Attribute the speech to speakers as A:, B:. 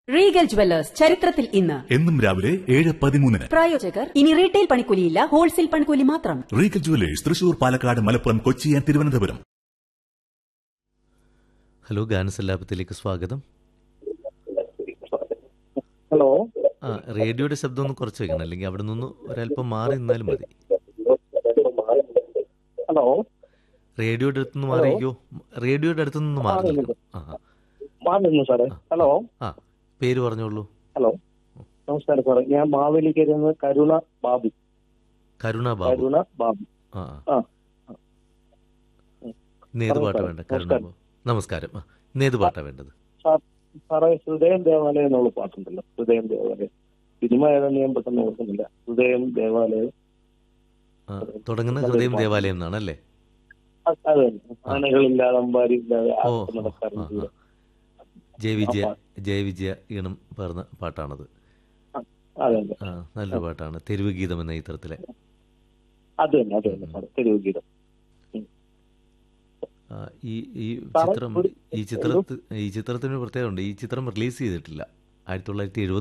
A: Regal jewellers ചരിത്രത്തിൽ ഇന്ന്
B: എന്നും രാവിലെ ഏഴ് പതിമൂന്നിന്
A: പ്രായോജകർ ഇനി റീറ്റെയിൽ പണിക്കൂലിയില്ല ഹോൾസെയിൽ പണിക്കൂലി മാത്രം
B: Regal jewellers Thrissur Palakkad Malappuram Kochi and Thiruvananthapuram
C: hello ഗാനസല്ലാപത്തിലേക്ക് സ്വാഗതം
D: ഹലോ
C: ആ റേഡിയോയുടെ ശബ്ദം ഒന്ന് കുറച്ച് വെക്കണം അല്ലെങ്കിൽ അവിടെ നിന്ന് ഒരല്പം മാറി നിന്നാലും മതി
D: ഹലോ
C: റേഡിയോയുടെ അടുത്ത് നിന്ന് മാറിയോ റേഡിയോയുടെ അടുത്ത് നിന്ന് മാറി നിൽക്കണം. ആ ആ.
D: മാറുന്നു സാറേ ഹലോ
C: ആ പേര് പറഞ്ഞോളൂ
D: ഹലോ നമസ്കാരം സാറേ ഞാൻ മാവേലിക്കരയിൽ നിന്ന് കരുണ ബാബു
C: കരുണ ബാബു
D: കരുണ ബാബു
C: ആ ആ.
D: ആ
C: ഇന്ന് ഏത് പാട്ടാ വേണ്ട കരുണ
D: നമസ്കാരം.
C: ബാബു നമസ്കാരം ആ ഇന്ന് ഏത് പാട്ടാ വേണ്ടത്
D: സാർ സാറേ ഹൃദയം ദേവാലയം എന്നുള്ള പാട്ടുണ്ടല്ലോ ഹൃദയം ദേവാലയം സിനിമ ഏതാണെന്ന് ഞാൻ പെട്ടെന്ന് ഓർക്കുന്നില്ല ഹൃദയം ദേവാലയം
C: ആ, തുടങ്ങുന്ന ഹൃദയം ദേവാലയം എന്നാണ് അല്ലേ
D: അ- അത് തന്നെ ആനകളില്ലാതെ അമ്പാരില്ലാതെ
C: ഓ
D: ആർക്കും
C: ആ,
D: നടക്കാറും
C: ആ,
D: ചെയ്ത.
C: ആ. ജയവിജയ
D: ആ
C: ജയവിജയ ഈണം പറഞ്ഞ പാട്ടാണത്
D: അതെ അതെ
C: ആ നല്ലൊരു പാട്ടാണ് തെരുവ് ഗീതം എന്ന ചിത്രത്തിലെ
D: അത് തന്നെ അത് തന്നെ സാറേ തെരുവ് ഗീതം
C: ആ, ഈ ഈ
D: സാറേ,
C: ചിത്രം
D: ഒരു-
C: ഈ ചിത്രത്തിൽ ഈ ചിത്രത്തിന് പ്രത്യേകത ഉണ്ട് ഈ ചിത്രം റിലീസ് ചെയ്തിട്ടില്ല ആയിരത്തി തൊള്ളായിരത്തി എഴുപത്തി